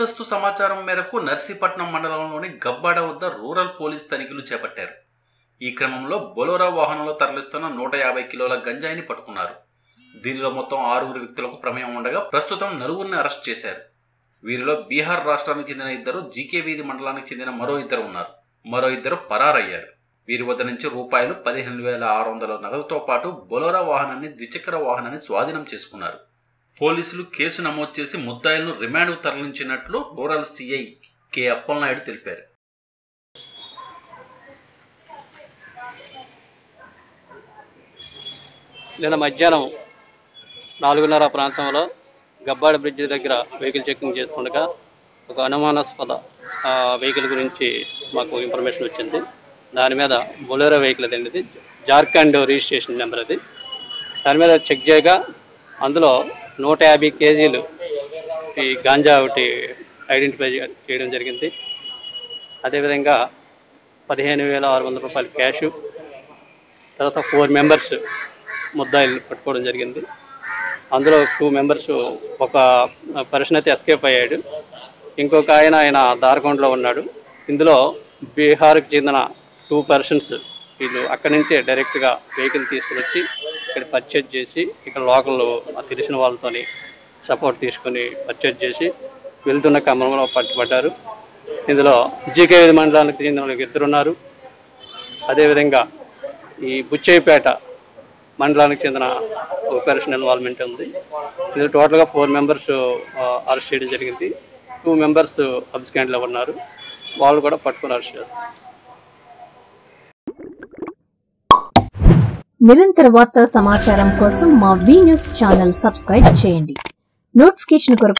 ముందస్తు సమాచారం మేరకు నర్సీపట్నం మండలంలోని గబ్బాడ వద్ద రూరల్ పోలీస్ తనిఖీలు చేపట్టారు ఈ క్రమంలో బొలోరా వాహనంలో తరలిస్తున్న నూట యాభై కిలోల గంజాయిని పట్టుకున్నారు దీనిలో మొత్తం ఆరుగురు వ్యక్తులకు ప్రమేయం ఉండగా ప్రస్తుతం నలుగురిని అరెస్ట్ చేశారు వీరిలో బీహార్ రాష్ట్రానికి చెందిన ఇద్దరు జీకే వీధి మండలానికి చెందిన మరో ఇద్దరు ఉన్నారు మరో ఇద్దరు పరారయ్యారు వీరి వద్ద నుంచి రూపాయలు పదిహేను వేల ఆరు వందల నగదుతో పాటు బొలోరా వాహనాన్ని ద్విచక్ర వాహనాన్ని స్వాధీనం చేసుకున్నారు పోలీసులు కేసు నమోదు చేసి ముద్దాయిలను రిమాండ్కు తరలించినట్లు రూరల్ సిఐ కె అప్పలనాయుడు తెలిపారు నిన్న మధ్యాహ్నం నాలుగున్నర ప్రాంతంలో గబ్బాడ బ్రిడ్జ్ దగ్గర వెహికల్ చెకింగ్ చేస్తుండగా ఒక అనుమానాస్పద ఆ, వెహికల్ గురించి మాకు ఇన్ఫర్మేషన్ వచ్చింది దాని మీద బొలేరో వెహికల్ అదండి ఇది జార్ఖండ్ రిజిస్ట్రేషన్ నెంబర్ అది దాని మీద చెక్ చేయగా అందులో నూట యాభై కేజీలు ఈ గాంజా ఒకటి ఐడెంటిఫై చేయడం జరిగింది అదేవిధంగా పదిహేను వేల ఆరు వందల రూపాయల క్యాషు తర్వాత ఫోర్ మెంబర్స్ ముద్దాయిల్ని పట్టుకోవడం జరిగింది అందులో టూ మెంబర్స్ ఒక పర్సన్ అయితే ఎస్కేప్ అయ్యాడు ఇంకొక ఆయన ఆయన దారకొండలో ఉన్నాడు ఇందులో బీహార్కి చెందిన టూ పర్సన్స్ వీళ్ళు అక్కడి నుంచే డైరెక్ట్గా వెహికల్ తీసుకుని వచ్చి ఇక్కడ పర్చేజ్ చేసి ఇక్కడ లోకల్ తెలిసిన వాళ్ళతోని సపోర్ట్ తీసుకొని పర్చేజ్ చేసి వెళ్తున్న క్రమంలో పట్టుబడ్డారు ఇందులో జీకే మండలానికి చెందిన వాళ్ళు ఇద్దరు ఉన్నారు అదేవిధంగా ఈ బుచ్చయ్యపేట మండలానికి చెందిన ఒక పర్సన్ ఇన్వాల్వ్మెంట్ ఉంది ఇది టోటల్గా ఫోర్ మెంబర్స్ అరెస్ట్ చేయడం జరిగింది టూ మెంబర్స్ అబ్స్కాండ్లో ఉన్నారు వాళ్ళు కూడా పట్టుకొని అరెస్ట్ చేస్తారు నిరంతర వార్తా సమాచారం కోసం మా వి న్యూస్ ఛానల్ సబ్స్క్రైబ్ చేయండి నోటిఫికేషన్ కొరకు